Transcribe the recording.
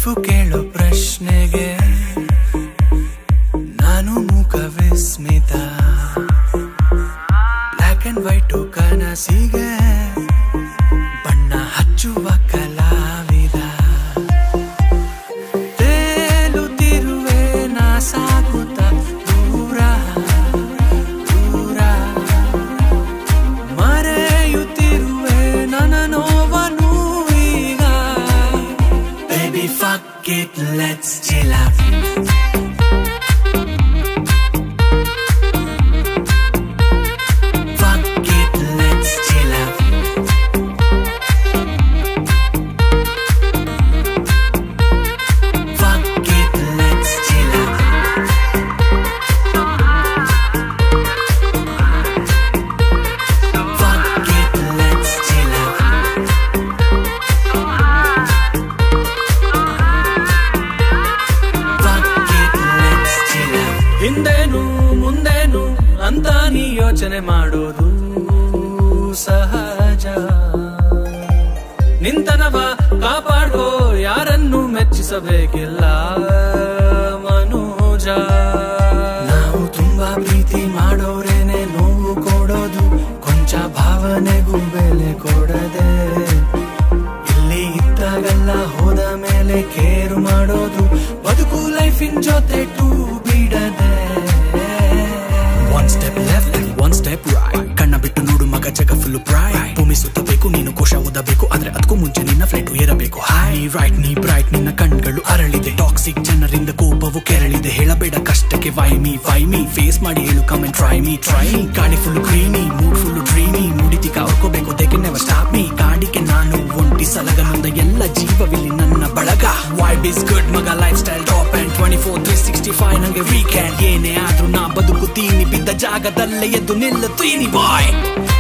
life ಕೇಳೋ ಪ್ರಶ್ನೆಗೆ ನಾನು ಮೂಕ ವಿಸ್ಮಿತ ಬ್ಲ್ಯಾಕ್ ಅಂಡ್ ವೈಟು ಕನಸಿಗೆ ಬಣ್ಣ ಹಚ್ಚುವ ಕಲಾವಿದ ತೇಲುತ್ತಿರುವೆ ನಾ ಸಾಗುತ್ತ ದೂರ ದೂರ ಮರೆಯುತ್ತಿರುವೆ ನನ್ನ ನೋವನ್ನು ಈಗ Baby fuck it, let's chill out Fuck it, let's chill out Fuck it, let's chill out Fuck it, let's chill out Fuck it, let's chill out ಹಿಂದೇನು ಮುಂದೇನು ಅಂತ ನೀ ಯೋಚನೆ ಮಾಡೋದು ಸಹಜ ನಿಂತನವ ಕಾಪಾಡ್ಕೋ ಯಾರನ್ನು ಮೆಚ್ಚಿಸಬೇಕಿಲ್ಲ ಮನೋಜ ನಾವು ತುಂಬಾ ಪ್ರೀತಿ ಮಾಡೋರೇನೆ ನೋವು ಕೊಡೋದು ಕೊಂಚ ಭಾವನೆಗೂ ಬೆಲೆ ಕೊಡದೆ ಇಲ್ಲಿ ಇದ್ದಾಗೆಲ್ಲ ಹೋದ ಮೇಲೆ ಕೇರು ಮಾಡೋದು ಬದುಕು ಲೈಫಿನ್ ಜೊತೆ ಟೂ ಬಿಡದೆ one step left one step right ಕಣ್ಣ ಬಿಟ್ಟು ನೋಡು ಮಗ ಜಗ ಫುಲ್ ಪ್ರೈಟ್ ಭೂಮಿ ಸುತ್ತಬೇಕು ನೀನು ಕೋಶ ಓದಬೇಕು ಆದ್ರೆ ಅದಕ್ಕೂ ಮುಂಚೆ ನಿನ್ನ ಫ್ಲೈಟ್ ಏರಬೇಕು ಹೈ ರೈಟ್ ನೀ ಬ್ರೈಟ್ ನಿನ್ನ ಕಣ್ಗಳು ಅರಳಿದೆ ಟಾಕ್ಸಿಕ್ ಜನರಿಂದ ಕೋಪವು ಕೆರಳಿದೆ ಹೇಳಬೇಡ ಕಷ್ಟಕ್ಕೆ why me why me face ಮಾಡಿ ಹೇಳು comment try me try me ಗಾಡಿ full greeny mood full dreamy ಮುಡಿತಿ ಕಾವ್ಕೋಬೇಕು ದೇಕೆ ನೆವರ್ ಸ್ಟಾಪ್ ಮೀ ಕಾಡಿಗೆ ನಾನು ಒಂಟಿ ಸಲಗ ನೊಂದ ಎಲ್ಲ ಜೀವವಿಲ್ಲಿ ನನ್ನ ಬಳಗ ವೈಬ್ ಇಸ್ ಗುಡ್ ಮಗ life style top and twenty four three sixty five ನಂಗೆ ವೀಕೆಂಡ್ ಏನೇ ಆದ್ರೂ ನಾ ಬದುಕುತ್ತೀನಿ ಬಿದ್ದ ಜಾಗದಲ್ಲೇ ಎದ್ದು ನಿಲ್ಲುತ್ತೀನಿ ಬಾಯ್